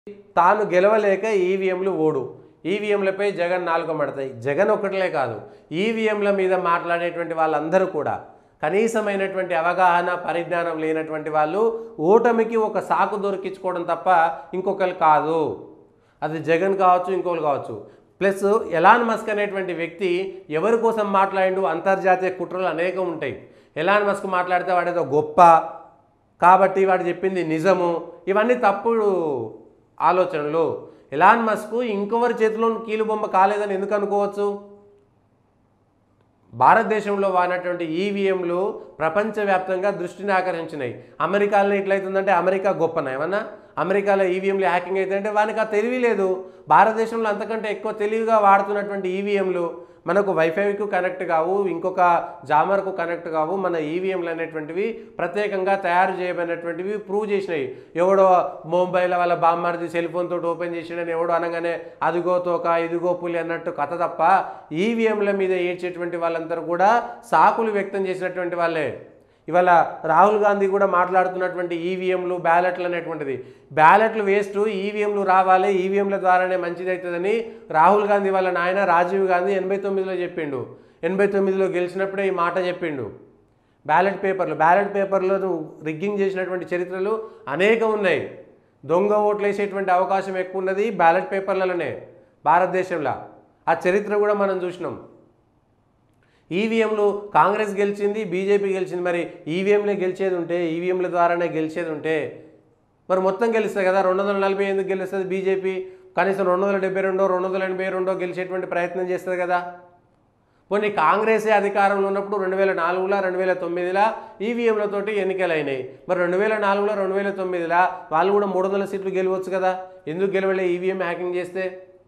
తాను గెలవలేక ఈవీఎంలు ఓడు ఈవీఎంలపై జగన్ నాలుగు మడతాయి జగన్ ఒకటిలే కాదు ఈవీఎంల మీద మాట్లాడేటువంటి వాళ్ళందరూ కూడా కనీసమైనటువంటి అవగాహన పరిజ్ఞానం లేనటువంటి వాళ్ళు ఓటమికి ఒక సాకు దొరికించుకోవడం తప్ప ఇంకొకరు కాదు అది జగన్ కావచ్చు ఇంకొకరు కావచ్చు ప్లస్ ఎలాన్ మస్క్ అనేటువంటి వ్యక్తి ఎవరి కోసం మాట్లాడిండు అంతర్జాతీయ కుట్రలు అనేకం ఉంటాయి ఎలాన్ మస్క్ మాట్లాడితే వాడేదో గొప్ప కాబట్టి వాడు చెప్పింది నిజము ఇవన్నీ తప్పుడు ఆలోచనలు ఎలాన్ మస్క్ ఇంకొవరి చేతిలో కీలుబొమ్మ కాలేదని ఎందుకు అనుకోవచ్చు భారతదేశంలో వాడినటువంటి ఈవీఎంలు ప్రపంచవ్యాప్తంగా దృష్టిని ఆకర్షించినాయి అమెరికాలో ఎట్లయితుందంటే అమెరికా గొప్పన ఏమన్నా అమెరికాలో ఈవీఎంలు హ్యాకింగ్ అవుతుందంటే వానికి ఆ తెలివి లేదు భారతదేశంలో అంతకంటే ఎక్కువ తెలివిగా వాడుతున్నటువంటి ఈవీఎంలు మనకు వైఫైకు కనెక్ట్ కావు ఇంకొక జామర్కు కనెక్ట్ కావు మన ఈవీఎంలు అనేటువంటివి ప్రత్యేకంగా తయారు చేయబడినటువంటివి ప్రూవ్ చేసినాయి ఎవడో మొబైల్ వాళ్ళ బామ్మర్ది సెల్ ఫోన్ తోటి ఓపెన్ చేసిడని ఎవడో అనగానే అదిగో తోక ఇదిగో పులి అన్నట్టు కథ తప్ప ఈవీఎంల మీద ఏడ్చేటువంటి వాళ్ళందరూ కూడా సాకులు వ్యక్తం చేసినటువంటి వాళ్ళే ఇవాళ రాహుల్ గాంధీ కూడా మాట్లాడుతున్నటువంటి ఈవీఎంలు బ్యాలెట్లు అనేటువంటిది బ్యాలెట్లు వేస్ట్ ఈవీఎంలు రావాలి ఈవీఎంల ద్వారానే మంచిది అవుతుందని రాహుల్ గాంధీ వాళ్ళ నాయన రాజీవ్ గాంధీ ఎనభై తొమ్మిదిలో చెప్పిండు ఎనభై తొమ్మిదిలో గెలిచినప్పుడే ఈ మాట చెప్పిండు బ్యాలెట్ పేపర్లు బ్యాలెట్ పేపర్లను రిగ్గింగ్ చేసినటువంటి చరిత్రలు అనేకం ఉన్నాయి దొంగ ఓట్లు వేసేటువంటి అవకాశం ఎక్కువ ఉన్నది బ్యాలెట్ పేపర్లలోనే భారతదేశంలో ఆ చరిత్ర కూడా మనం చూసినాం ఈవీఎంలు కాంగ్రెస్ గెలిచింది బీజేపీ గెలిచింది మరి ఈవీఎంలే గెలిచేది ఉంటే ఈవీఎంల ద్వారానే గెలిచేది ఉంటే మరి మొత్తం గెలుస్తుంది కదా రెండు వందల నలభై ఎందుకు గెలుస్తుంది బీజేపీ కనీసం రెండు వందల డెబ్బై రెండో రెండు వందల ఎనభై రెండో గెలిచేటువంటి ప్రయత్నం చేస్తుంది కదా పోనీ కాంగ్రెసే అధికారంలో ఉన్నప్పుడు రెండు వేల నాలుగులో రెండు వేల తొమ్మిదిలో ఈవీఎంలతోటి ఎన్నికలు అయినాయి మరి రెండు వేల నాలుగులో రెండు వేల తొమ్మిదిలో వాళ్ళు కూడా మూడు వందల సీట్లు గెలవచ్చు కదా ఎందుకు గెలవలే ఈవీఎం హ్యాకింగ్ చేస్తే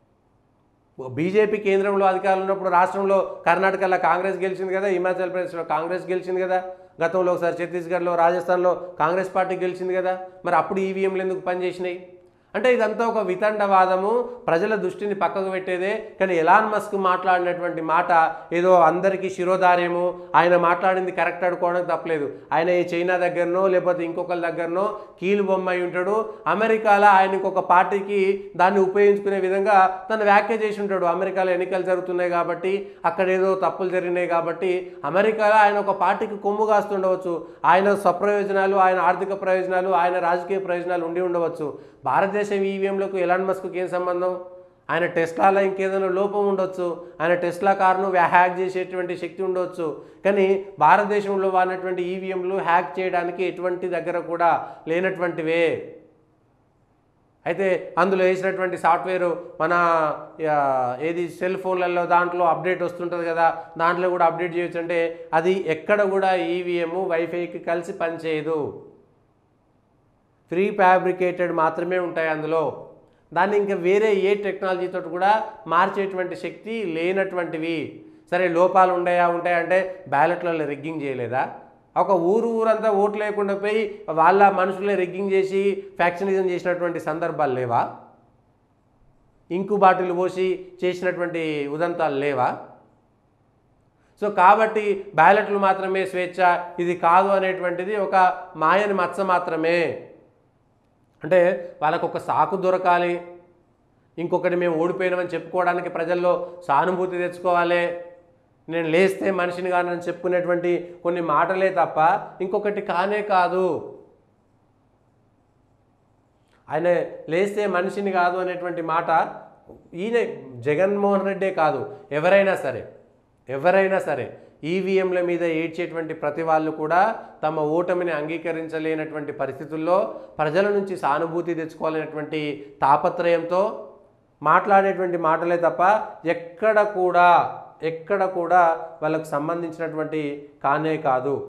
బీజేపీ కేంద్రంలో అధికారులు ఉన్నప్పుడు రాష్ట్రంలో కర్ణాటకలో కాంగ్రెస్ గెలిచింది కదా హిమాచల్ ప్రదేశ్లో కాంగ్రెస్ గెలిచింది కదా గతంలో ఒకసారి ఛత్తీస్గఢ్లో రాజస్థాన్లో కాంగ్రెస్ పార్టీ గెలిచింది కదా మరి అప్పుడు ఈవీఎంలు ఎందుకు పనిచేసినాయి అంటే ఇదంతా ఒక వితండవాదము ప్రజల దృష్టిని పక్కకు పెట్టేదే కానీ ఎలాన్ మస్క్ మాట్లాడినటువంటి మాట ఏదో అందరికీ శిరోధార్యము ఆయన మాట్లాడింది కరెక్ట్ అనుకోవడానికి తప్పలేదు ఆయన ఈ చైనా దగ్గరనో లేకపోతే ఇంకొకరి దగ్గరనో కీలు బొమ్మ అయి ఉంటాడు అమెరికాలో ఆయన ఇంకొక పార్టీకి దాన్ని ఉపయోగించుకునే విధంగా తను వ్యాఖ్య చేసి ఉంటాడు అమెరికాలో ఎన్నికలు జరుగుతున్నాయి కాబట్టి అక్కడ ఏదో తప్పులు జరిగినాయి కాబట్టి అమెరికాలో ఆయన ఒక పార్టీకి కొమ్ము కాస్తుండవచ్చు ఆయన స్వప్రయోజనాలు ఆయన ఆర్థిక ప్రయోజనాలు ఆయన రాజకీయ ప్రయోజనాలు ఉండి ఉండవచ్చు భారతదేశం ఈవీఎంలకు ఎలాన్ మస్క్కి ఏం సంబంధం ఆయన టెస్లాలో ఇంకేదైనా లోపం ఉండొచ్చు ఆయన టెస్లా కారును వ్యా- హ్యాక్ చేసేటువంటి శక్తి ఉండొచ్చు కానీ భారతదేశంలో వాడినటువంటి ఈవీఎంలు హ్యాక్ చేయడానికి ఎటువంటి దగ్గర కూడా లేనటువంటివే అయితే అందులో వేసినటువంటి సాఫ్ట్వేర్ మన ఆ, ఏది సెల్ ఫోన్లలో దాంట్లో అప్డేట్ వస్తుంటుంది కదా దాంట్లో కూడా అప్డేట్ చేయొచ్చు అంటే అది ఎక్కడ కూడా ఈవీఎం వైఫైకి కలిసి పనిచేయదు ప్రీ ఫ్యాబ్రికేటెడ్ మాత్రమే ఉంటాయి అందులో దాన్ని ఇంకా వేరే ఏ టెక్నాలజీతో కూడా మార్చేటువంటి శక్తి లేనటువంటివి సరే లోపాలు ఉన్నాయా ఉంటాయా అంటే బ్యాలెట్లలో రిగ్గింగ్ చేయలేదా ఒక ఊరు ఊరంతా ఓట్లు లేకుండా పోయి వాళ్ళ మనుషులే రిగ్గింగ్ చేసి ఫ్యాక్షనిజం చేసినటువంటి సందర్భాలు లేవా ఇంకు బాటిల్ పోసి చేసినటువంటి ఉదంతాలు లేవా సో కాబట్టి బ్యాలెట్లు మాత్రమే స్వేచ్ఛ ఇది కాదు అనేటువంటిది ఒక మాయని మచ్చ మాత్రమే అంటే వాళ్ళకు ఒక సాకు దొరకాలి ఇంకొకటి మేము ఓడిపోయినామని చెప్పుకోవడానికి ప్రజల్లో సానుభూతి తెచ్చుకోవాలి నేను లేస్తే మనిషిని కానని చెప్పుకునేటువంటి కొన్ని మాటలే తప్ప ఇంకొకటి కానే కాదు ఆయన లేస్తే మనిషిని కాదు అనేటువంటి మాట ఈయన జగన్మోహన్ రెడ్డే కాదు ఎవరైనా సరే ఎవరైనా సరే ఈవీఎంల మీద ఏడ్చేటువంటి ప్రతి వాళ్ళు కూడా తమ ఓటమిని అంగీకరించలేనటువంటి పరిస్థితుల్లో ప్రజల నుంచి సానుభూతి తెచ్చుకోవాలనేటువంటి తాపత్రయంతో మాట్లాడేటువంటి మాటలే తప్ప ఎక్కడ కూడా ఎక్కడ కూడా వాళ్ళకు సంబంధించినటువంటి కానే కాదు